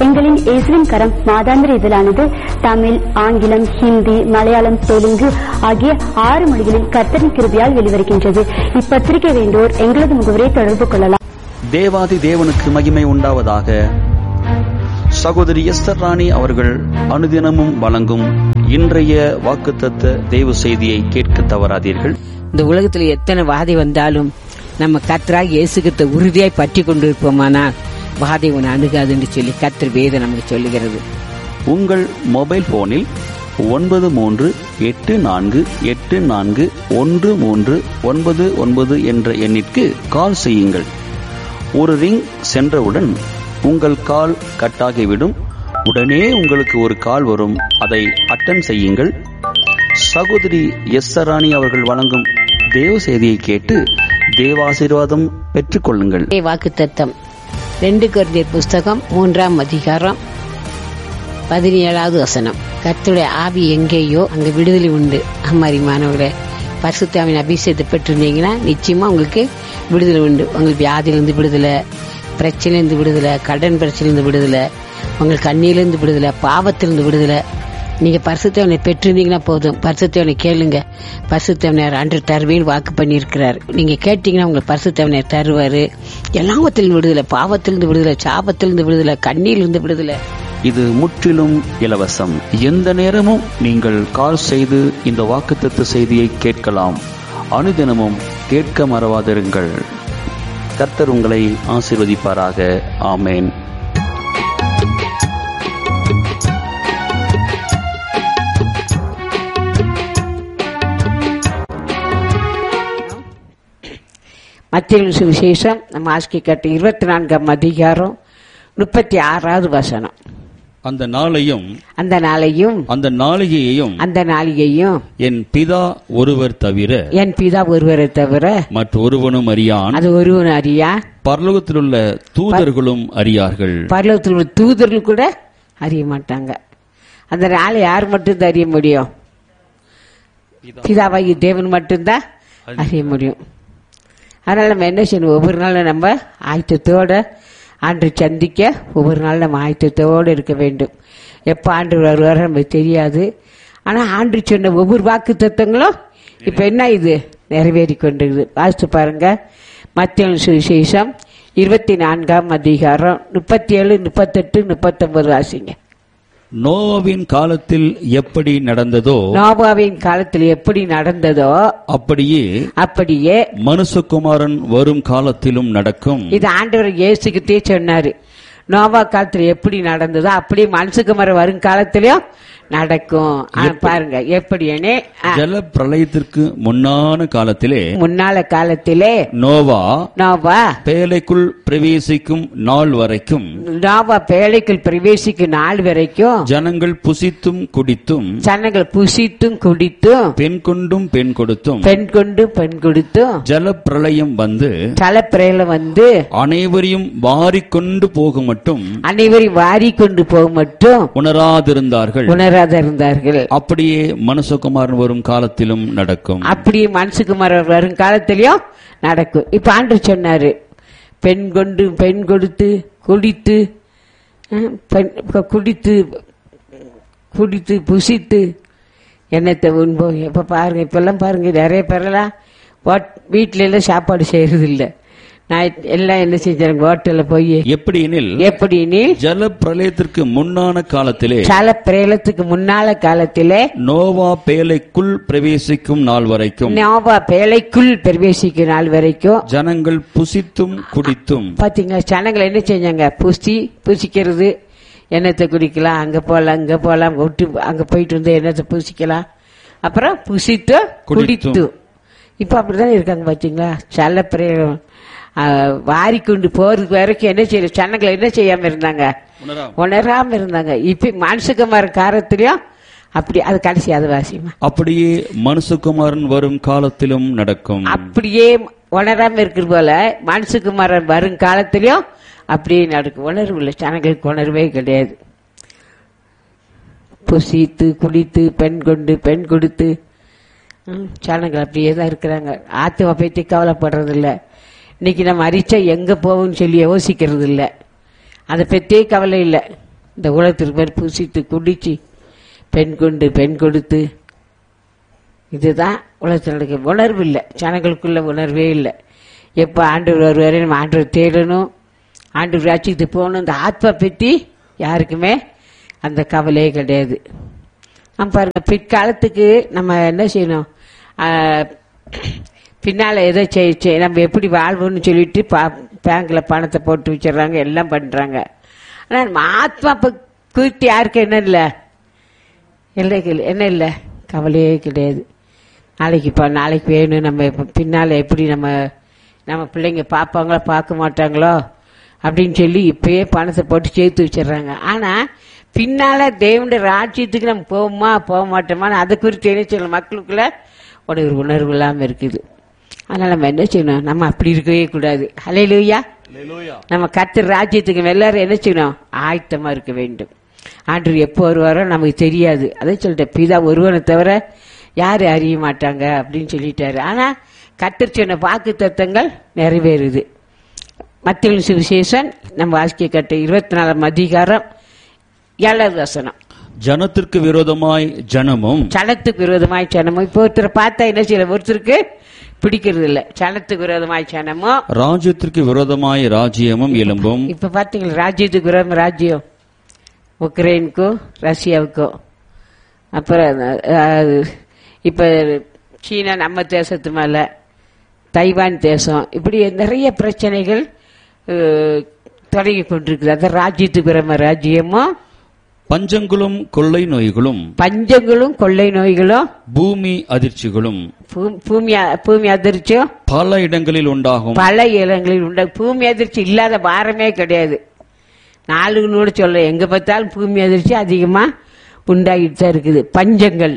எங்களின் இயேசுவின் கரம் மாதாந்திர இதழானது தமிழ் ஆங்கிலம் ஹிந்தி மலையாளம் தெலுங்கு ஆகிய ஆறு மொழிகளில் கர்த்தரின் கிருபையால் வெளிவருகின்றது இப்பத்திரிகை வேண்டோர் எங்களது முகவரியை தொடர்பு கொள்ளலாம் தேவாதி தேவனுக்கு மகிமை உண்டாவதாக சகோதரி எஸ்தர் ராணி அவர்கள் அனுதினமும் வழங்கும் இன்றைய வாக்குத்தத்த தேவ செய்தியை கேட்க தவறாதீர்கள் இந்த உலகத்துல எத்தனை வாதை வந்தாலும் நம்ம கத்தராக இயேசுகிட்ட உறுதியாய் பற்றி கொண்டிருப்போமானால் வாதை உன்னை அணுகாதுன்னு சொல்லி கத்தர் வேதம் நமக்கு சொல்லுகிறது உங்கள் மொபைல் போனில் ஒன்பது மூன்று எட்டு நான்கு எட்டு நான்கு ஒன்று மூன்று ஒன்பது ஒன்பது என்ற எண்ணிற்கு கால் செய்யுங்கள் ஒரு ரிங் சென்றவுடன் உங்கள் கால் கட்டாகிவிடும் உடனே உங்களுக்கு ஒரு கால் வரும் அதை அட்டன் செய்யுங்கள் சகோதரி எஸ் சராணி அவர்கள் வழங்கும் தேவ செய்தியை கேட்டு தேவாசீர்வாதம் பெற்றுக்கொள்ளுங்கள் வாக்கு தத்தம் ரெண்டு குருந்தியர் புஸ்தகம் மூன்றாம் அதிகாரம் பதினேழாவது வசனம் கர்த்தருடைய ஆவி எங்கேயோ அங்க விடுதலை உண்டு அம்மாரி மாணவர்களே பரிசுத்தாவின் அபிஷேகத்தை பெற்றிருந்தீங்கன்னா நிச்சயமா உங்களுக்கு விடுதலை உண்டு உங்களுக்கு வியாதியிலிருந்து விடுதலை பிரச்சனையிலிருந்து விடுதலை கடன் பிரச்சனையிலிருந்து விடுதலை உங்களுக்கு கண்ணியிலிருந்து விடுதலை பாவத்திலிருந்து விடுதலை நீங்க பரிசுத்தவனை பெற்றிருந்தீங்கன்னா போதும் பரிசுத்தவனை கேளுங்க பரிசுத்தவனர் அன்று தருவேன் வாக்கு பண்ணியிருக்கிறார் நீங்க கேட்டீங்கன்னா உங்களுக்கு பரிசுத்தவனர் தருவாரு எல்லாவத்திலிருந்து விடுதலை பாவத்திலிருந்து விடுதலை சாபத்திலிருந்து விடுதலை கண்ணியிலிருந்து விடுதலை இது முற்றிலும் இலவசம் எந்த நேரமும் நீங்கள் கால் செய்து இந்த வாக்குத்தத்த செய்தியை கேட்கலாம் அனுதினமும் கேட்க மறவாதிருங்கள் கர்த்தர் உங்களை ஆசீர்வதிப்பாராக ஆமேன் மத்திய சுவிசேஷம் நம்ம ஆஸ்கி கட்டு இருபத்தி நான்காம் அதிகாரம் முப்பத்தி ஆறாவது வசனம் அந்த நாளையும் அந்த நாளையும் அந்த நாளிகையையும் அந்த நாளிகையும் என் பிதா ஒருவர் தவிர என் பிதா ஒருவரை தவிர மற்றொருவனும் அறியான் அது ஒருவன் அறியா பரலோகத்திலுள்ள தூதர்களும் அறியார்கள் பரலோகத்தில் உள்ள தூதர்கள் கூட அறிய மாட்டாங்க அந்த நாளை யார் மட்டும் அறிய முடியும் பிதாவாகி தேவன் மட்டும்தான் அறிய முடியும் அதனால நம்ம என்ன செய்யணும் ஒவ்வொரு நாளும் நம்ம ஆயத்தத்தோட ஆண்டு சந்திக்க ஒவ்வொரு நாள் நம்ம ஆயத்தத்தோடு இருக்க வேண்டும் எப்போ ஆண்டு வருவாரோ நமக்கு தெரியாது ஆனால் ஆண்டு சொன்ன ஒவ்வொரு வாக்கு தத்துவங்களும் இப்போ என்ன இது நிறைவேறி கொண்டிருக்குது வாசித்து பாருங்க மத்திய சுவிசேஷம் இருபத்தி நான்காம் அதிகாரம் முப்பத்தி ஏழு முப்பத்தெட்டு முப்பத்தொன்பது வாசிங்க நோவாவின் காலத்தில் எப்படி நடந்ததோ நோபாவின் காலத்தில் எப்படி நடந்ததோ அப்படியே அப்படியே மனுஷகுமாரன் வரும் காலத்திலும் நடக்கும் இது ஆண்டவர் இயேசுகிட்டே சொன்னாரு நோவா காலத்துல எப்படி நடந்ததோ அப்படியே மனுஷகுமார வரும் காலத்திலயும் நடக்கும் ஆ, பாருங்க எப்படின்னு ஆ, ஜல பிரளயத்திற்கு முன்னான காலத்திலே முன்னால காலத்திலே நோவா நோவா பேலைக்குள் பிரவேசிக்கும் நாள் வரைக்கும் நோவா பேழைக்குள் பிரவேசிக்கும் நாள் வரைக்கும் ஜனங்கள் புசித்தும் குடித்தும் ஜனங்கள் புசித்தும் குடித்தும் பெண் கொண்டும் பெண் கொடுத்தும் பெண் கொண்டு பெண் கொடுத்தும் ஜல பிரளயம் வந்து தலைப்பிரையில வந்து அனைவரையும் வாரிக்கொண்டு போக மட்டும் அனைவரையும் வாரி கொண்டு போக மட்டும் உணராதிருந்தார்கள் உணராத இருந்தார்கள் அப்படியே மனுஷகுமாரன் வரும் காலத்திலும் நடக்கும் அப்படியே மனசுக்குமார் வரும் காலத்திலயும் நடக்கும் இப்ப ஆண்டு சொன்னாரு பெண் கொண்டு பெண் கொடுத்து குடித்து அஹ், பெண் கு- குடித்து குடித்து புசித்து என்னத்தை உண்போம் இப்ப பாருங்க இப்பெல்லாம் பாருங்க நிறைய பேரெல்லாம் ஹோட்- வீட்ல எல்லாம் சாப்பாடு செய்யறது இல்ல நான் எல்லாம் என்ன செஞ்சாங்க ஹோட்டல்ல போய் எப்படி எனில் எப்படி நீ ஜல பிரளயத்திற்கு முன்னான காலத்திலே சால பிரேலத்துக்கு முன்னால காலத்திலே நோவா பேலைக்குள் பிரவேசிக்கும் நாள் வரைக்கும் நோவா பேழைக்குள் பிரவேசிக்கும் நாள் வரைக்கும் ஜனங்கள் புசித்தும் குடித்தும் பாத்தீங்களா ஜனங்கள் என்ன செஞ்சாங்க புசி புசிக்கிறது எண்ணத்தை குடிக்கலாம் அங்க போலாம் இங்க போலாம் விட்டு அங்க போயிட்டு வந்து எண்ணத்தை புசிக்கலாம் அப்புறம் புசித்து குடித்தும். குடித்து இப்ப அப்படிதான் இருக்காங்க பாத்தீங்களா சல்ல பிரேரம் வாரி கொண்டு போறதுக்கு வரைக்கும் என்ன செய்ய ஜனங்கள் என்ன செய்யாம இருந்தாங்க உணராம இருந்தாங்க இப்ப மானசிகமான காரத்திலயும் அப்படி அது கடைசி அது வாசியமா அப்படியே மனுஷகுமாரன் வரும் காலத்திலும் நடக்கும் அப்படியே உணராம இருக்கிற போல மனசுக்குமாரன் வரும் காலத்திலயும் அப்படியே நடக்கும் உணர்வு இல்லை ஜனங்களுக்கு உணர்வே கிடையாது புசித்து குடித்து பெண் கொண்டு பெண் கொடுத்து ம், ஜனங்கள் அப்படியே தான் இருக்கிறாங்க ஆத்துவ பத்தி கவலைப்படுறது இல்ல இன்னைக்கு நம்ம அரிச்சா எங்க போவோம்னு சொல்லி யோசிக்கிறது இல்ல அதை பத்தியே கவலை இல்லை இந்த உலகத்திற்கு பேர் பூசித்து குடிச்சு பெண் கொண்டு பெண் கொடுத்து இதுதான் உலகத்தில் நடக்க உணர்வு இல்லை ஜனங்களுக்குள்ள உணர்வே இல்லை எப்போ ஆண்டவர் வருவாரு நம்ம ஆண்டவர் தேடணும் ஆண்டவர் ராட்சியத்துக்கு போகணும் இந்த ஆத்மா பற்றி யாருக்குமே அந்த கவலையே கிடையாது நம்ம பாருங்க பிற்காலத்துக்கு நம்ம என்ன செய்யணும் ஆஹ், பின்னால எதை செய் செய்- நம்ம எப்படி வாழ்வோம்னு சொல்லிட்டு பா பேங்க்ல பணத்தை போட்டு வச்சிடுறாங்க எல்லாம் பண்றாங்க ஆனா நம்ம ஆத்மா ப- குறித்து யாருக்கு என்ன இல்லை இல்லை இல்லை, என்ன இல்லை கவலையே கிடையாது நாளைக்கு இப்போ நாளைக்கு வேணும் நம்ம இப்ப பின்னால் எப்படி நம்ம நம்ம பிள்ளைங்க பார்ப்பாங்களோ பார்க்க மாட்டாங்களோ அப்படின்னு சொல்லி இப்பயே பணத்தை போட்டு சேர்த்து வச்சிடுறாங்க ஆனால் பின்னால் தேவனுடைய ராஜ்யத்துக்கு நம்ம போவோமா போக மாட்டோமான்னு அதை குறித்து என்ன செய்யணும் மக்களுக்குள்ள ஒரு ஒரு உணர்வு இல்லாமல் இருக்குது அதனால் நம்ம என்ன செய்யணும் நம்ம அப்படி இருக்கவே கூடாது ஹலையிலுயா நம்ம கர்த்தர் ராஜ்யத்துக்கு எல்லாரும் என்ன செய்யணும் ஆயத்தமா இருக்க வேண்டும் ஆண்டவர் எப்போ வருவாரோ நமக்கு தெரியாது அதை சொல்லிட்டேன் பிதா ஒருவனை தவிர யாரும் அறிய மாட்டாங்க அப்படின்னு சொல்லிட்டாரு ஆனா கர்த்தர் சொன்ன வாக்கு தத்தங்கள் நிறைவேறுது மத்திய சுவிசேஷன் நம்ம வாழ்க்கை கட்ட இருபத்தி நாலாம் அதிகாரம் ஏழாவது வசனம் ஜனத்திற்கு விரோதமாய் ஜனமும் சனத்துக்கு விரோதமாய் சனமும் இப்போ ஒருத்தரை பார்த்தா என்ன செய்யல ஒருத்தருக்கு பிடிக்கிறது இல்ல சனத்துக்கு விரோதமாய் சனமும் ராஜ்யத்திற்கு விரோதமாய் ராஜ்யமும் எழும்பும் இப்ப பாத்தீங்களா ராஜ்யத்துக்கு விரோதம் ராஜ்யம் உக்ரைனுக்கும் ரஷ்யாவுக்கும் அப்புறம் அஹ், இப்ப சீனா நம்ம தேசத்து மேல தைவான் தேசம் இப்படி நிறைய பிரச்சனைகள் அஹ், தொடங்கி கொண்டிருக்குது அதான் ராஜ்யத்துக்கு விரோதமா ராஜ்யமும் பஞ்சங்களும் கொள்ளை நோய்களும் பஞ்சங்களும் கொள்ளை நோய்களும் பூமி அதிர்ச்சிகளும் பூ- பூமி அ- பூமி அதிர்ச்சியும் பல இடங்களில் உண்டாகும் பல இடங்களில் உண்ட பூமி அதிர்ச்சி இல்லாத வாரமே கிடையாது நாளுன்னு சொல்ல எங்க பார்த்தாலும் பூமி அதிர்ச்சி அதிகமா உண்டாகிட்டு தான் இருக்குது பஞ்சங்கள்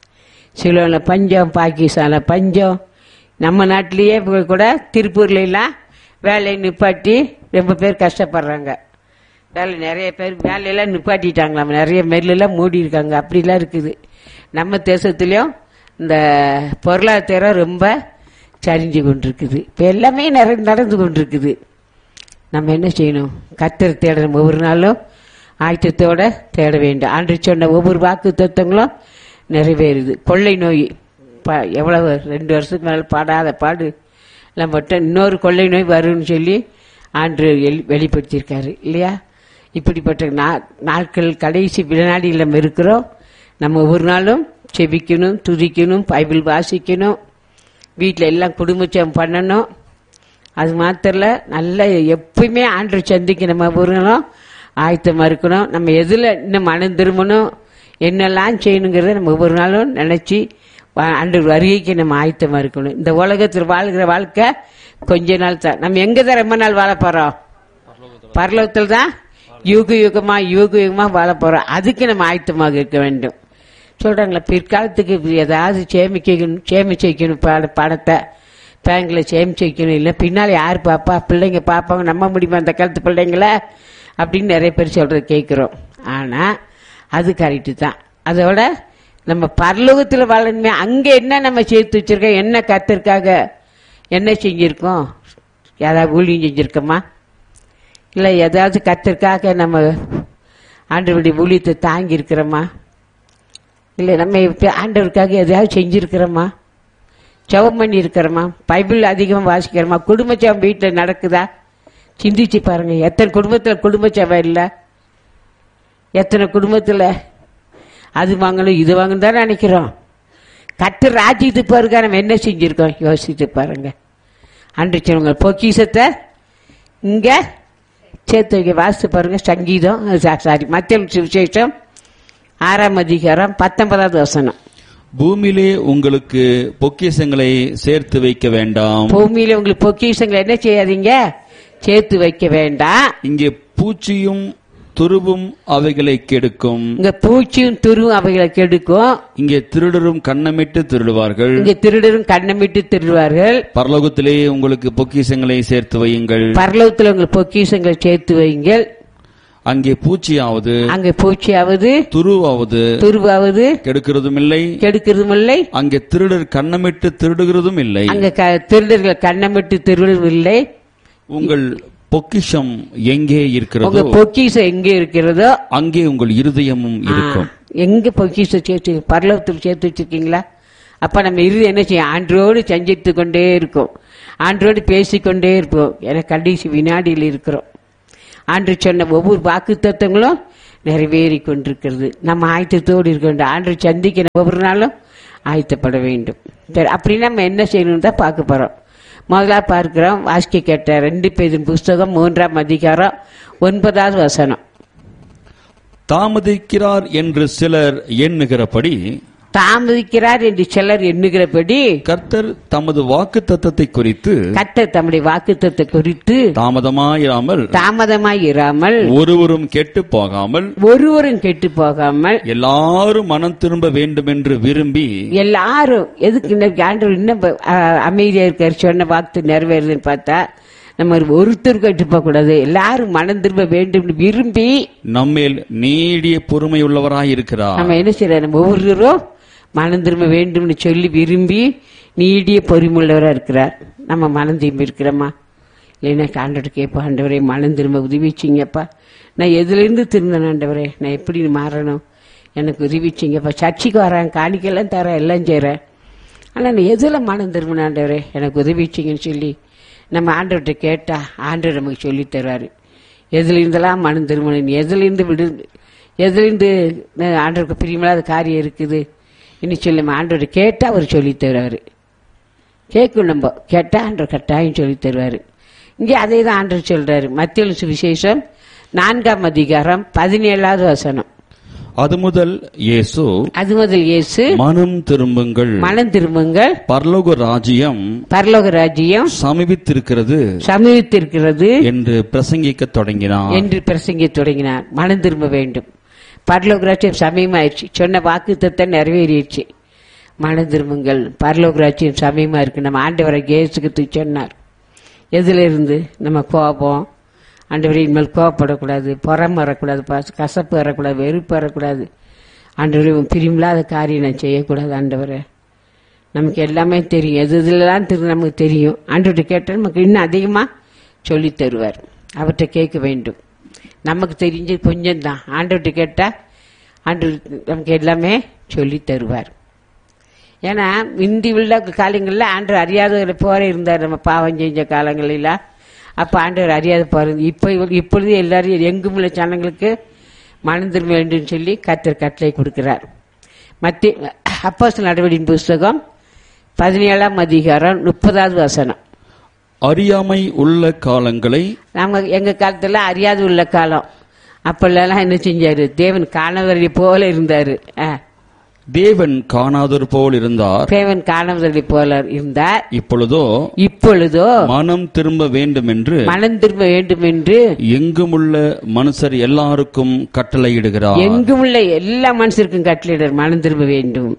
சிலோல பஞ்சம் பாகிஸ்தான்ல பஞ்சம் நம்ம நாட்டிலேயே இப்ப கூட திருப்பூர்ல எல்லாம் வேலையை நிப்பாட்டி ரொம்ப பேர் கஷ்டப்படுறாங்க வேலை நிறைய பேர் வேலையெல்லாம் நிப்பாட்டிட்டாங்களாம் நிறைய மெல்லெல்லாம் மூடி இருக்காங்க அப்படிலாம் இருக்குது நம்ம தேசத்துலயும் இந்த பொருளாதாரம் ரொம்ப சரிஞ்சு கொண்டிருக்குது இப்போ எல்லாமே நிற- நடந்து கொண்டிருக்குது நம்ம என்ன செய்யணும் கத்தர் தேடணும் ஒவ்வொரு நாளும் ஆயத்தத்தோட தேட வேண்டும் ஆண்டு சொன்ன ஒவ்வொரு வாக்கு தத்துவங்களும் நிறைவேறுது கொள்ளை நோய் ப- எவ்வளவு ரெண்டு வருஷத்துக்கு மேலே பாடாத பாடு எல்லாம் மட்டும் இன்னொரு கொள்ளை நோய் வரும்னு சொல்லி ஆண்டு வெளி- வெளிப்படுத்தியிருக்காரு இல்லையா இப்படிப்பட்ட நா- நாட்கள் கடைசி வினாடியில் நம்ம இருக்கிறோம் நம்ம ஒவ்வொரு நாளும் செபிக்கணும் துதிக்கணும் பைபிள் வாசிக்கணும் வீட்டில் எல்லாம் குடும்பச்சம் பண்ணணும் அது மாத்திரல நல்ல எப்பயுமே ஆண்டு சந்திக்க நம்ம ஒருங்களும் ஆயத்தமா இருக்கணும் நம்ம எதுல இன்னும் மனம் திரும்பணும் என்னெல்லாம் செய்யணுங்கிறத நம்ம ஒவ்வொரு நாளும் நினைச்சு வா- ஆண்டு வருகைக்கு நம்ம ஆயத்தமா இருக்கணும் இந்த உலகத்தில் வாழ்கிற வாழ்க்கை கொஞ்ச நாள் தான் நம்ம எங்க தான் ரொம்ப நாள் வாழ போறோம் பரலோகத்தில் தான் யுக யுகமா யுக யுகமா வாழ போறோம் அதுக்கு நம்ம ஆயத்தமாக இருக்க வேண்டும் சொல்றாங்களா பிற்காலத்துக்கு இப்படி ஏதாவது சேமிக்கணும் சேமிச்சு வைக்கணும் பண- பணத்தை பேங்க்ல சேமிச்சு வைக்கணும் இல்லை பின்னால் யார் பாப்பா பிள்ளைங்க பார்ப்பாங்க நம்ப முடியுமா அந்த காலத்து பிள்ளைங்கள அப்படின்னு நிறைய பேர் சொல்றது கேட்குறோம் ஆனா அது கரெக்டு தான் அதோட நம்ம பரலோகத்தில் வாழணுமே அங்க என்ன நம்ம சேர்த்து வச்சிருக்கோம் என்ன கத்திற்காக என்ன செஞ்சிருக்கோம் யாராவது ஊழியம் செஞ்சிருக்கோமா இல்லை ஏதாவது கத்திற்காக நம்ம ஆண்டவருடைய ஊழியத்தை தாங்கி இருக்கிறோமா இல்லை நம்ம இப்ப ஆண்டவருக்காக எதையாவது செஞ்சிருக்கிறோமா ஜெபம் பண்ணி இருக்கிறோமா பைபிள் அதிகமாக வாசிக்கிறோமா குடும்ப ஜெபம் வீட்டில் நடக்குதா சிந்திச்சு பாருங்க எத்தனை குடும்பத்தில் குடும்ப ஜெபம் இல்லை எத்தனை குடும்பத்தில் அது வாங்கணும் இது வாங்கணும் தான் நினைக்கிறோம் கத்து ராஜ்யத்துக்கு பாருங்க நம்ம என்ன செஞ்சிருக்கோம் யோசிச்சு பாருங்க அன்று சொன்னவங்க பொக்கிஷத்தை இங்க சேர்த்து வைக்க வாசித்து பாருங்க சங்கீதம் சாரி மத்திய விசேஷம் ஆறாம் அதிகாரம் பத்தொன்பதாவது வசனம் பூமியிலே உங்களுக்கு பொக்கிஷங்களை சேர்த்து வைக்க வேண்டாம் பூமியில உங்களுக்கு பொக்கிஷங்களை என்ன செய்யாதீங்க சேர்த்து வைக்க வேண்டாம் இங்கே பூச்சியும் துருவும் அவைகளை கெடுக்கும் இங்க பூச்சியும் துருவும் அவைகளை கெடுக்கும் இங்கே திருடரும் கண்ணமிட்டு திருடுவார்கள் இங்க திருடரும் கண்ணமிட்டு திருடுவார்கள் பரலோகத்திலே உங்களுக்கு பொக்கிஷங்களை சேர்த்து வையுங்கள் பரலோகத்துல உங்களுக்கு பொக்கிஷங்களை சேர்த்து வையுங்கள் அங்கே பூச்சியாவது அங்க பூச்சியாவது துருவாவது துருவாவது கெடுக்கிறதும் இல்லை கெடுக்கிறதும் இல்லை அங்கே திருடர் கண்ணமிட்டு திருடுகிறதும் இல்லை அங்க க- திருடர்கள் கண்ணமிட்டு திருடுவதும் இல்லை உங்கள் பொக்கிஷம் எங்கே உங்க இருக்கிறதோ பொக்கிஷம் எங்க இருக்கிறதோ அங்கே உங்கள் இருதயமும் இருக்கும் ஆ, எங்க பொக்கிஷம் சேர்த்து பரலோகத்தில் சேர்த்து வச்சிருக்கீங்களா அப்ப நம்ம இறுதி என்ன செய்யும் ஆண்டோடு செஞ்சிட்டு கொண்டே இருக்கும் ஆண்டோடு பேசிக்கொண்டே இருப்போம் என கடைசி வினாடியில் இருக்கிறோம் ஆண்டு சொன்ன ஒவ்வொரு வாக்கு தத்துவங்களும் நிறைவேறி கொண்டிருக்கிறது நம்ம ஆயத்தத்தோடு இருக்க வேண்டும் ஆண்டு சந்திக்க ஒவ்வொரு நாளும் ஆயத்தப்பட வேண்டும் சரி அப்படின்னா நம்ம என்ன செய்யணும்னு தான் பார்க்க போறோம் முதலா பார்க்கிறோம் வாசிக்க கேட்ட ரெண்டு பேரின் புஸ்தகம் மூன்றாம் அதிகாரம் ஒன்பதாவது வசனம் தாமதிக்கிறார் என்று சிலர் எண்ணுகிறபடி தாமதிக்கிறார் என்று சிலர் எண்ணுகிறபடி கர்த்தர் தமது வாக்கு தத்தத்தை குறித்து கர்த்தர் தம்முடைய வாக்குத்தத்தை குறித்து தாமதமாயிராமல் தாமதமாய் இராமல் ஒருவரும் கெட்டு போகாமல் ஒருவரும் கெட்டு போகாமல் எல்லாரும் மனம் திரும்ப வேண்டும் என்று விரும்பி எல்லாரும் எதுக்கு இன்னைக்கு ஆண்டவர் இன்னும் ப- அஹ், அமைதியா இருக்காரு சொன்ன வாக்கு நிறைவேறுதுன்னு பார்த்தா நம்ம ஒருத்தர் கெட்டு போக கூடாது எல்லாரும் மனம் திரும்ப வேண்டும் விரும்பி நம்மேல் நீடிய பொறுமை உள்ளவராயிருக்கிறார் நம்ம என்ன செய்யறோம் நம்ம ஒவ்வொருவரும் மனம் திரும்ப வேண்டும்னு சொல்லி விரும்பி நீடிய பொறுமுள்ளவராக இருக்கிறார் நம்ம மனம் திரும்பி இருக்கிறோமா இல்லைன்னா ஆண்டவர் கேட்போம் ஆண்டவரே மனம் திரும்ப உதவிச்சிங்கப்பா நான் எதுலேருந்து திருந்தேன் ஆண்டவரே நான் எப்படி மாறணும் எனக்கு உதவிச்சிங்கப்பா சர்ச்சைக்கு வரேன் காணிக்கெல்லாம் தரேன் எல்லாம் செய்கிறேன் ஆனால் நான் எதில் மனம் திரும்பின ஆண்டவரே எனக்கு உதவிச்சிங்கன்னு சொல்லி நம்ம ஆண்டவர்கிட்ட கேட்டா ஆண்டவர் நமக்கு சொல்லித் தருவாரு எதுலேருந்தெல்லாம் மனம் திரும்பணும் எதுலேருந்து விடு எதுலேருந்து அஹ், ஆண்டவருக்கு பிரியமில்லாத காரியம் இருக்குது இன்னும் சொல்லி நம்ம ஆண்டவர் கேட்டால் அவர் சொல்லித் தருவார் கேட்கும் நம்ம கேட்டால் ஆண்டவர் கட்டாயம் சொல்லித் தருவார் இங்கே அதே தான் ஆண்டவர் சொல்றாரு மத்திய சுவிசேஷம் நான்காம் அதிகாரம் பதினேழாவது வசனம் அது முதல் இயேசு அது முதல் இயேசு மனம் திரும்புங்கள் மனம் திரும்புங்கள் பரலோக ராஜ்யம் பரலோக ராஜ்யம் சமீபித்திருக்கிறது சமீபித்திருக்கிறது என்று பிரசங்கிக்கத் தொடங்கினார் என்று பிரசங்கி தொடங்கினார் மனம் திரும்ப வேண்டும் பரலோக ராஜ்யம் சமயமாயிடுச்சு சொன்ன வாக்கு தத்தம் நிறைவேறிடுச்சு மனம் திரும்புங்கள் பரலோக ராஜ்யம் சமயமா இருக்கு நம்ம ஆண்டவரை கேசுக்கு சொன்னார் எதுல இருந்து நம்ம கோபம் ஆண்டவரை இனிமேல் கோபப்படக்கூடாது புறம் வரக்கூடாது பச- கசப்பு வரக்கூடாது வெறுப்பு வரக்கூடாது ஆண்டவரை உன் பிரியமில்லாத காரியம் நான் செய்யக்கூடாது ஆண்டவரை நமக்கு எல்லாமே தெரியும் எது இதுலலாம் திரு நமக்கு தெரியும் ஆண்டவர்கிட்ட கேட்டால் நமக்கு இன்னும் அதிகமாக சொல்லித் தருவார் அவர்கிட்ட கேட்க வேண்டும் நமக்கு தெரிஞ்சு கொஞ்சம் தான் ஆண்டவர்கிட்ட கேட்டால் ஆண்டவர் நமக்கு எல்லாமே சொல்லித் தருவார் ஏன்னா முந்தி உள்ள காலங்களில் ஆண்டவர் அறியாதவரை போற இருந்தார் நம்ம பாவம் செஞ்ச காலங்களில் அப்போ ஆண்டவர் அறியாத போகிறது இப்போ இப்பொழுது எல்லாரும் எங்கும் உள்ள ஜனங்களுக்கு மனம் திரும்ப வேண்டும் சொல்லி கத்தர் கட்டளை கொடுக்கிறார் மத்திய அப்போஸ் நடவடின் புஸ்தகம் பதினேழாம் அதிகாரம் முப்பதாவது வசனம் அறியாமை உள்ள காலங்களை நம்ம எங்க காலத்துல அறியாது உள்ள காலம் அப்பெல்லாம் என்ன செஞ்சாரு தேவன் காணவரை போல இருந்தாரு ஆ. தேவன் காணாதவர் போல் இருந்தார் தேவன் காணவரை போல இருந்தார் இப்பொழுதோ இப்பொழுதோ மனம் திரும்ப வேண்டும் என்று மனம் திரும்ப வேண்டும் என்று எங்குமுள்ள மனுஷர் எல்லாருக்கும் கட்டளையிடுகிறார் எங்கும் உள்ள எல்லா மனுஷருக்கும் கட்டளையிடர் மனம் திரும்ப வேண்டும்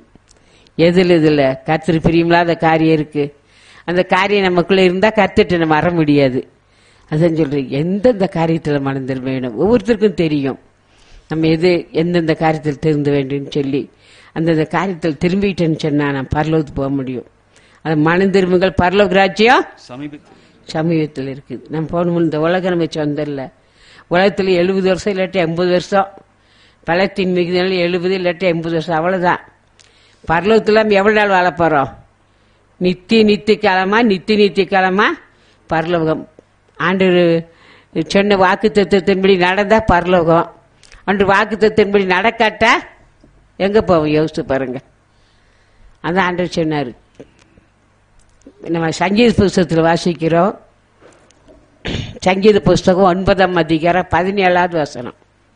எதுல இதுல கத்திரி பிரியமில்லாத காரியம் இருக்கு அந்த காரியம் நமக்குள்ள இருந்தா கத்துட்டு நம்ம வர முடியாது அதான் சொல்றேன் எந்தெந்த காரியத்துல மனம் திரும்ப வேண்டும் ஒவ்வொருத்தருக்கும் தெரியும் நம்ம எது எந்தெந்த காரியத்தில் திருந்த வேண்டும்னு சொல்லி அந்தந்த காரியத்தில் திரும்பிட்டேன்னு சொன்னா நான் பரலோகத்துக்கு போக முடியும் அது மனம் திரும்புங்கள் பரலோக ராஜ்யம் சமீபத்தில் இருக்குது நம்ம போகணும் இந்த உலகம் நம்ம சொந்தம் இல்லை உலகத்தில் எழுபது வருஷம் இல்லாட்டி எண்பது வருஷம் பழத்தின் மிகுதினால எழுபது இல்லாட்டி எண்பது வருஷம் அவ்வளோதான் பரலோகத்தில் நம்ம எவ்வளோ நாள் வாழ போகிறோம் நித்தி நித்தி காலமா நித்தி நித்தி காலமா பரலோகம் ஆண்டு சொன்ன வாக்கு தத்துவத்தின்படி நடந்தா பரலோகம் அன்று வாக்கு தத்துவத்தின்படி நடக்காட்டா எங்க போவோம் யோசிச்சு பாருங்க அதான் ஆண்டவர் சொன்னாரு நம்ம சங்கீத புஸ்தகத்தில் வாசிக்கிறோம் சங்கீத புஸ்தகம் ஒன்பதாம் அதிகாரம் பதினேழாவது வசனம்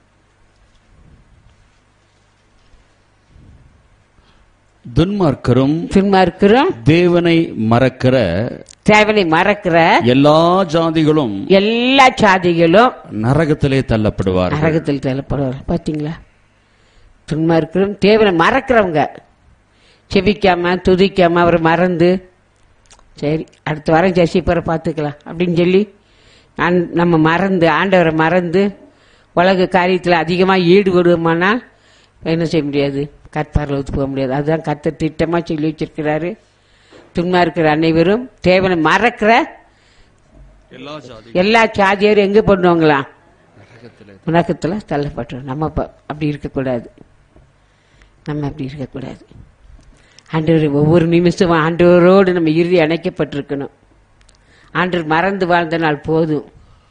துன்மார்க்கரும் சும்மா இருக்கிறோம் தேவனை மறக்கிற தேவனை மறக்கிற எல்லா ஜாதிகளும் எல்லா சாதிகளும் நரகத்திலே தள்ளப்படுவார்கள் நரகத்தில் தள்ளப்படுவார் பாத்தீங்களா சும்மா இருக்கிறோம் தேவனை மறக்கிறவங்க செபிக்காம துதிக்காம அவரை மறந்து சரி அடுத்த வாரம் ஜசிப்பரை பார்த்துக்கலாம் அப்படின்னு சொல்லி ஆண்- நம்ம மறந்து ஆண்டவரை மறந்து உலக காரியத்தில் அதிகமாக ஈடுபடுவோமானால் என்ன செய்ய முடியாது கற்பார்லவுக்கு போக முடியாது அதுதான் கத்த திட்டமாக சொல்லி வச்சிருக்கிறாரு துன்மா இருக்கிற அனைவரும் தேவனை மறக்கிற எல்லா ஜாதி எல்லா சாதியாரும் எங்க பண்ணுவாங்களாம் உலகத்துல தள்ளப்பட்டோம் நம்ம ப- அப்படி இருக்கக்கூடாது நம்ம அப்படி இருக்கக்கூடாது ஆண்டவர் ஒவ்வொரு நிமிஷமும் ஆண்டவரோடு நம்ம இறுதி அணைக்கப்பட்டிருக்கணும் ஆண்டவர் மறந்து வாழ்ந்த நாள் போதும்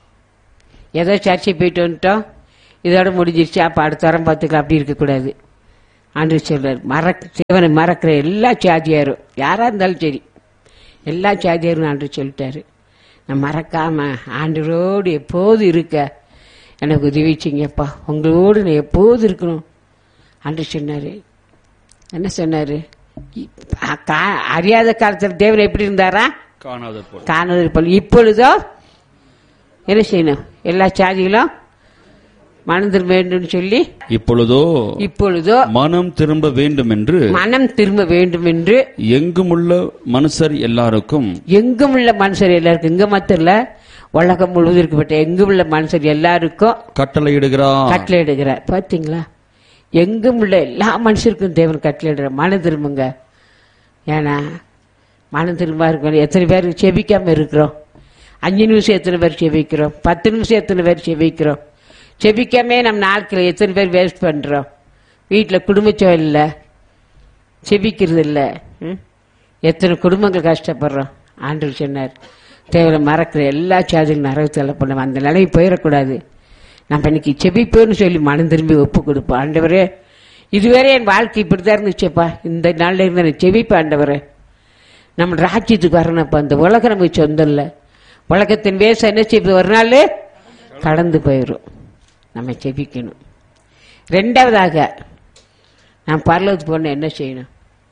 ஏதோ சர்ச்சை போயிட்டு வந்துட்டோம் இதோட முடிஞ்சிருச்சு அப்ப அடுத்த வாரம் பார்த்துக்கலாம் அப்படி இருக்கக்கூடாது ஆண்டவர் சொல்றார் மறக்க சிவனை மறக்கிற எல்லா சாதியாரும் யாரா இருந்தாலும் சரி எல்லா சாதியாரும் ஆண்டவர் சொல்லிட்டாரு நான் மறக்காம ஆண்டவரோடு எப்போது இருக்க எனக்கு உதவி செய்யுங்கப்பா உங்களோடு நான் எப்போது இருக்கணும் ஆண்டு சொன்னாரு என்ன சொன்னாரு இ- கா- அறியாத காலத்தில் தேவன் எப்படி இருந்தாரா காணாத போல் காணது போல் இப்பொழுதோ என்ன செய்யணும் எல்லா சாதிகளும் மனம் திரும்ப வேண்டும் சொல்லி இப்பொழுதோ இப்பொழுதோ மனம் திரும்ப வேண்டும் என்று மனம் திரும்ப வேண்டும் என்று எங்குமுள்ள மனுஷர் எல்லாருக்கும் எங்கும் உள்ள மனுஷர் எல்லாருக்கும் இங்க மாத்திரம் இல்ல உலகம் முழுவதும் இருக்கப்பட்ட எங்கும் உள்ள மனுஷர் எல்லாருக்கும் கட்டளையிடுகிறார் கட்டளை இடுகிறார் பாத்தீங்களா எங்கும் உள்ள எல்லா மனுஷருக்கும் தேவன் கட்டளை இடுறார் மனம் திரும்புங்க ஏன்னா மனம் திரும்ப இருக்கணும் எத்தனை பேர் செபிக்காம இருக்கிறோம் அஞ்சு நிமிஷம் எத்தனை பேர் செபிக்கிறோம் பத்து நிமிஷம் எத்தனை பேர் செபிக்கிறோம் செபிக்காமே நம்ம நாட்கள் எத்தனை பேர் வேஸ்ட் பண்றோம் வீட்டில் குடும்பச்சம் இல்லை செபிக்கிறது இல்லை ம்? எத்தனை குடும்பங்கள் கஷ்டப்படுறோம் ஆண்டவர் சொன்னார் தேவையில்ல மறக்கிற எல்லா சாதிகளும் நரவு தள்ளப்படும் அந்த நிலையை போயிடக்கூடாது நம்ம இன்னைக்கு செபிப்போன்னு சொல்லி மனம் திரும்பி ஒப்பு கொடுப்போம் ஆண்டவரே இதுவரை என் வாழ்க்கை இப்படிதான் இருந்துச்சேப்பா இந்த நாள்ல இருந்து நான் செபிப்பேன் ஆண்டவரே நம்ம ராஜ்யத்துக்கு வரணும்ப்பா இந்த உலகம் நமக்கு சொந்தம் இல்லை உலகத்தின் வேஷம் என்ன செய்யுது ஒரு நாள் கடந்து போயிடும் நம்ம செபிக்கணும் ரெண்டாவதாக நான் பரலோகத்துக்கு போன என்ன செய்யணும்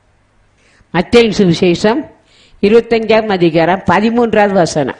மத்திய சுவிசேஷம் இருபத்தஞ்சாம் அதிகாரம் பதிமூன்றாவது வசனம்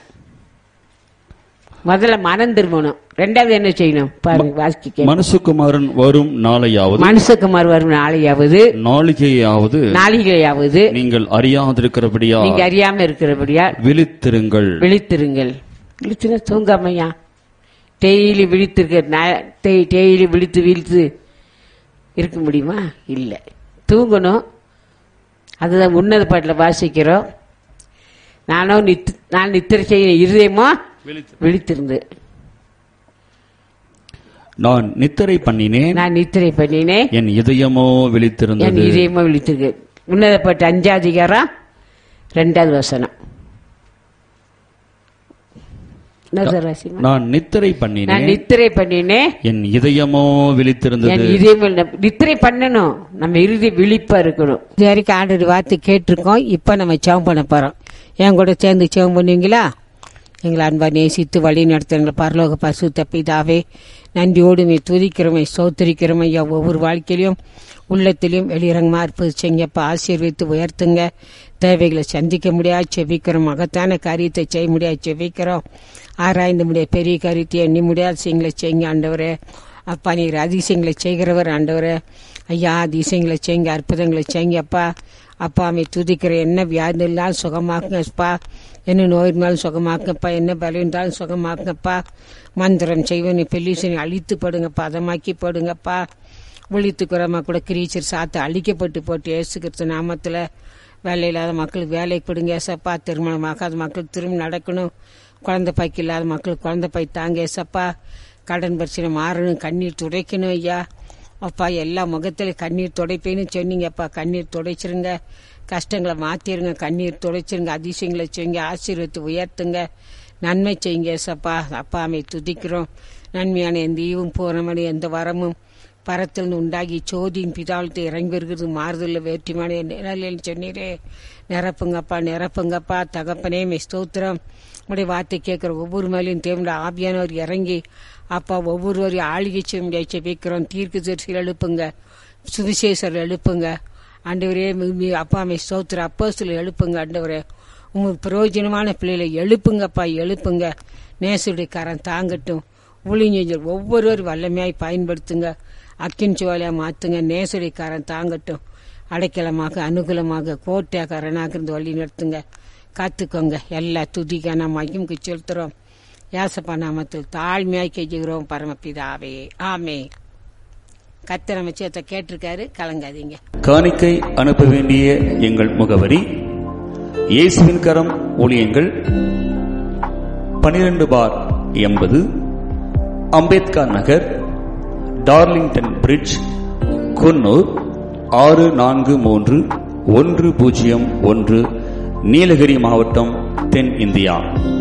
முதல்ல மனம் திரும்பணும் ரெண்டாவது என்ன செய்யணும் பாருங்க வாசிக்க மனுஷகுமாரன் வரும் நாளையாவது மனுஷகுமார் வரும் நாளையாவது நாளிகையாவது நாளிகையாவது நீங்கள் அறியாதிருக்கிறபடியா நீங்க அறியாம இருக்கிறபடியா விழித்திருங்கள் விழித்திருங்கள் விழித்துனா தூங்காமையா டெய்லி விழித்திருக்க டெய்லி விழித்து விழித்து இருக்க முடியுமா இல்லை தூங்கணும் அதுதான் உன்னத பாட்டில் வாசிக்கிறோம் நானும் நித் நான் நித்திரை செய்ய இருதயமோ விழித்திருந்து நான் நித்திரை பண்ணினேன் நான் நித்திரை பண்ணினேன் என் இதயமோ என் விழித்திருந்தது இதயமோ விழித்திருக்கு உன்னத பாட்டு அஞ்சாவது அதிகாரம் ரெண்டாவது வசனம் என்ன சார் வாசிங்க? நான் நித்திரை நான் பண்ணினேன் நித்திரை பண்ணினேன் என் இதயமோ என் விழித்திருந்தது இதயம் நித்திரை பண்ணணும் நம்ம இறுதி விழிப்பா இருக்கணும் இது வரைக்கும் ஆண்டோட வார்த்தை கேட்டிருக்கோம் இப்ப நம்ம செவம் பண்ண போறோம் என் கூட சேர்ந்து செவம் பண்ணுவீங்களா எங்களை அன்பா நேசித்து வழி நடத்துகிற பரலோக பசு தப்பிதாவே நன்றியோடு மே துதிக்கிறோமை சோத்தரிக்கிறோம் ஐயா ஒவ்வொரு வாழ்க்கையிலும் உள்ளத்திலையும் வெளியிறங்கமா இருப்பது செய்யப்பா ஆசீர்வித்து உயர்த்துங்க தேவைகளை சந்திக்க முடியாது செவிக்கிறோம் மகத்தான காரியத்தை செய்ய முடியாது செவிக்கிறோம் ஆராய்ந்து முடிய பெரிய காரியத்தை எண்ணி முடியாது செய்யுங்களை செய்யுங்க ஆண்டவரே அப்பா நீர் அதிசயங்களை செய்கிறவர் ஆண்டவரே ஐயா அதிசயங்களை செய்யுங்க அற்புதங்களை செய்யுங்க அப்பா அப்பா அமை துதிக்கிற என்ன வியாதி இருந்தாலும் சுகமாக்குங்கப்பா என்ன நோய் இருந்தாலும் சுகமாக்குங்கப்பா என்ன பலம் இருந்தாலும் சுகமாக்குங்கப்பா மந்திரம் செய்வனு பெல்லிசனை அழித்து படுங்கப்பா அதமாக்கி படுங்கப்பா விழித்துக்குறமா கூட கிரீச்சர் சாத்து அழிக்கப்பட்டு போட்டு ஏசுகிற நாமத்தில் வேலை இல்லாத மக்களுக்கு வேலைக்கு படுங்க ஏசப்பா திருமணம் ஆகாத மக்களுக்கு திருமணம் நடக்கணும் குழந்தை பாய்க்கு இல்லாத மக்களுக்கு குழந்தை பாய் தாங்க ஏசப்பா கடன் பிரச்சனை மாறணும் கண்ணீர் துடைக்கணும் ஐயா அப்பா எல்லா முகத்துல கண்ணீர் துடைப்பேன்னு சொன்னீங்கப்பா கண்ணீர் துடைச்சிருங்க கஷ்டங்களை மாத்திருங்க கண்ணீர் துடைச்சிருங்க அதிசயங்களை செய்யுங்க ஆசீர்வத்தை உயர்த்துங்க நன்மை செய்யுங்க ஏசப்பா அப்பா அமை துதிக்கிறோம் நன்மையான எந்த ஈவும் பூரணமான எந்த வரமும் பரத்தில் உண்டாகி சோதியின் பிதாவளத்தை இறங்கி வருகிறது மாறுதல் வேற்றுமான நிழலில் சொன்னீரே நிரப்புங்கப்பா நிரப்புங்கப்பா தகப்பனே மே ஸ்தோத்திரம் உடைய வார்த்தை கேட்கிற ஒவ்வொரு மேலையும் தேவனுடைய ஆவியானவர் இறங்கி அப்பா ஒவ்வொருவரையும் ஆளுகை செய்ய முடியாது ஜெபிக்கிறோம் தீர்க்கு தரிசிகள் எழுப்புங்க சுவிசேஷர் எழுப்புங்க ஆண்டவரே மி- மி- அப்பா மே ஸ்தோத்திர அப்போஸ்தலர் எழுப்புங்க ஆண்டவரே உங்களுக்கு பிரயோஜனமான பிள்ளைகளை எழுப்புங்கப்பா எழுப்புங்க நேசுடைய கரம் தாங்கட்டும் ஊழிஞ்சர் ஒவ்வொருவரும் வல்லமையாய் பயன்படுத்துங்க அக்கின் சோலையா மாத்துங்க நேசுடைய கரம் தாங்கட்டும் அடைக்கலமாக அனுகூலமாக கோட்டையாக அரணாக இருந்து வழி நடத்துங்க காத்துக்கோங்க எல்லா துதிக்கான மகிமுக்கு செலுத்துறோம் யாசப்பா நாமத்தில் தாழ்மையாய் கெஞ்சுகிறோம் பரமபிதாவே ஆமே கத்த நம்ம சேத்த கேட்டிருக்காரு கலங்காதீங்க காணிக்கை அனுப்ப வேண்டிய எங்கள் முகவரி இயேசுவின் கரம் ஊழியங்கள் பனிரெண்டு பார் எண்பது அம்பேத்கர் நகர் டார்லிங்டன் பிரிட்ஜ் குன்னூர் ஆறு நான்கு மூன்று ஒன்று பூஜ்ஜியம் ஒன்று நீலகிரி மாவட்டம் தென் India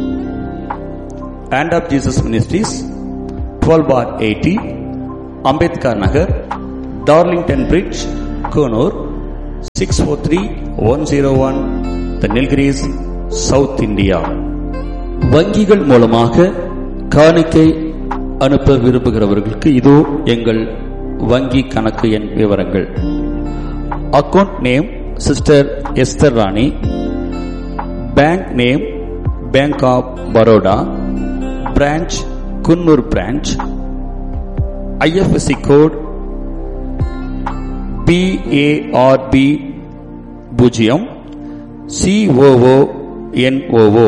and of Jesus ministries twelve bar eighty Ambedkar Nagar Darlington bridge Coonoor six four three one zero one the Nilgiris south India வங்கிகள் மூலமாக காணிக்கை அனுப்ப விரும்புகிறவர்களுக்கு இதோ எங்கள் வங்கி கணக்கு எண் விவரங்கள் account name sister Esther Rani bank name bank of Baroda branch Coonoor branch IFSC code BARB பூஜ்ஜியம் சிஓஓ என்ஓஓ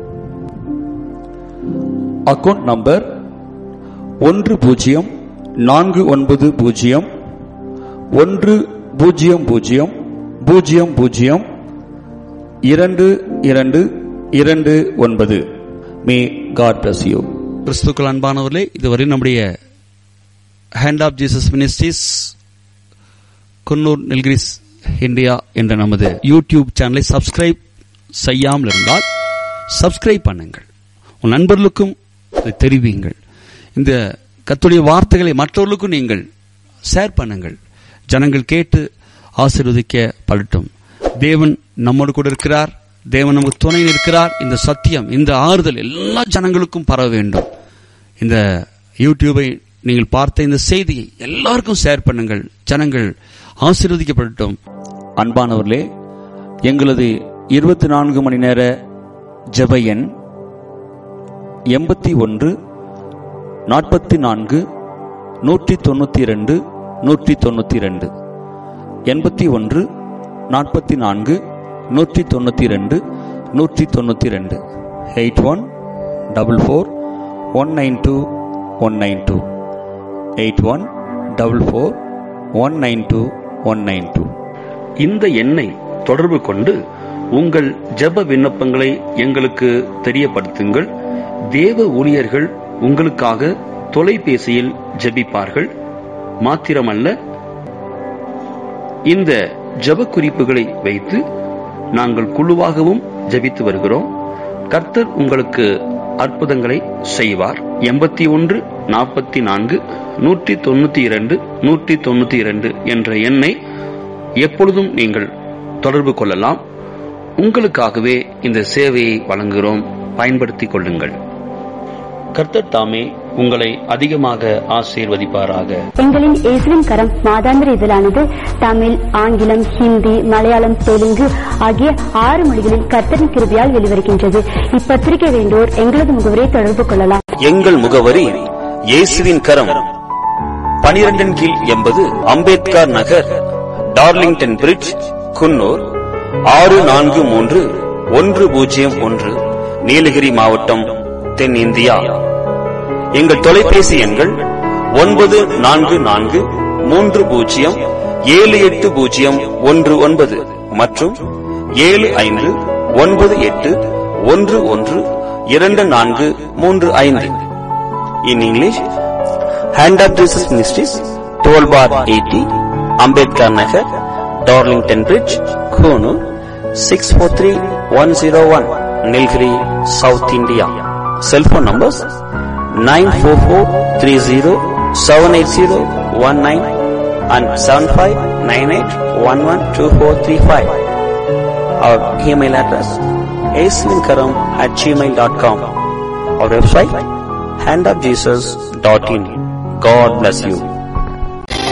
அக்கவுண்ட் நம்பர் ஒன்று பூஜ்ஜியம் நான்கு ஒன்பது பூஜ்ஜியம் ஒன்று பூஜ்ஜியம் பூஜ்ஜியம் பூஜ்ஜியம் பூஜ்ஜியம் இரண்டு இரண்டு இரண்டு ஒன்பது மே காட் பிளஸ் யூ கிறிஸ்துக்கள் அன்பானவர்களே இதுவரை நம்முடைய hand of Jesus ministries Coonoor Nilgiris India என்ற நமது யூடியூப் சேனலை சப்ஸ்கிரைப் செய்யாமல் இருந்தால் சப்ஸ்கிரைப் பண்ணுங்கள் உன் நண்பர்களுக்கும் இதை தெரிவியுங்கள் இந்த கத்துடைய வார்த்தைகளை மற்றவர்களுக்கும் நீங்கள் ஷேர் பண்ணுங்கள் ஜனங்கள் கேட்டு ஆசீர்வதிக்க படட்டும் தேவன் நம்மோடு கூட இருக்கிறார் தேவன் நமக்கு துணை நிற்கிறார் இந்த சத்தியம் இந்த ஆறுதல் எல்லா ஜனங்களுக்கும் பரவ வேண்டும் இந்த யூடியூபை நீங்கள் பார்த்த இந்த செய்தியை எல்லாருக்கும் ஷேர் பண்ணுங்கள் ஜனங்கள் ஆசீர்வதிக்கப்படட்டும் அன்பானவர்களே எங்களது இருபத்தி நான்கு மணி நேர ஜெப எண் எண்பத்தி ஒன்று நாற்பத்தி நான்கு நூற்றி தொண்ணூற்றி ரெண்டு நூற்றி தொண்ணூற்றி ரெண்டு எண்பத்தி ஒன்று நாற்பத்தி நான்கு நூற்றி தொண்ணூற்றி ரெண்டு நூற்றி தொண்ணூற்றி ரெண்டு eight one double four one nine two one nine two eight one double four one nine two one nine two இந்த எண்ணை தொடர்பு கொண்டு உங்கள் ஜெப விண்ணப்பங்களை எங்களுக்கு தெரியப்படுத்துங்கள் தேவ ஊழியர்கள் உங்களுக்காக தொலைபேசியில் ஜெபிப்பார்கள் மாத்திரமல்ல இந்த ஜெப குறிப்புகளை வைத்து நாங்கள் குழுவாகவும் ஜெபித்து வருகிறோம் கர்த்தர் உங்களுக்கு அற்புதங்களை செய்வார் எண்பத்தி ஒன்று நாற்பத்தி நான்கு நூற்றி தொண்ணூத்தி இரண்டு நூற்றி தொண்ணூத்தி இரண்டு என்ற எண்ணை எப்பொழுதும் நீங்கள் தொடர்பு கொள்ளலாம் உங்களுக்காகவே இந்த சேவையை வழங்குகிறோம் பயன்படுத்திக் கொள்ளுங்கள் கர்த்தர் தாமே உங்களை அதிகமாக ஆசீர்வதிப்பாராக எங்களின் இயேசுவின் கரம் மாதாந்திர இதழானது தமிழ் ஆங்கிலம் ஹிந்தி மலையாளம் தெலுங்கு ஆகிய ஆறு மொழிகளில் கர்த்தரின் கிருபியால் வெளிவருகின்றது இப்பத்திரிகை வேண்டோர் எங்களது முகவரை தொடர்பு கொள்ளலாம் எங்கள் முகவரி இயேசுவின் கரம் பனிரெண்டின் கீழ் எண்பது அம்பேத்கர் நகர் டார்லிங்டன் பிரிட்ஜ் குன்னூர் ஆறு நான்கு மூன்று ஒன்று பூஜ்ஜியம் ஒன்று நீலகிரி மாவட்டம் தென்னிந்தியா எங்கள் தொலைபேசி எண்கள் ஒன்பது நான்கு நான்கு மூன்று பூஜ்ஜியம் ஏழு எட்டு பூஜ்ஜியம் ஒன்று ஒன்பது மற்றும் ஏழு ஐந்து ஒன்பது எட்டு ஒன்று ஒன்று இரண்டு நான்கு மூன்று ஐந்து in English hand of Jesus ministries twelve bar eighty Ambedkar Nagar Darlington bridge Coonoor six four three one zero one Nilgiri south India cellphone numbers nine four four three zero seven eight zero one nine and seven five nine eight one one two four three five our email address ஏஸ்வின்கரம் at gmail dot com our website handofjesus.in. God bless you.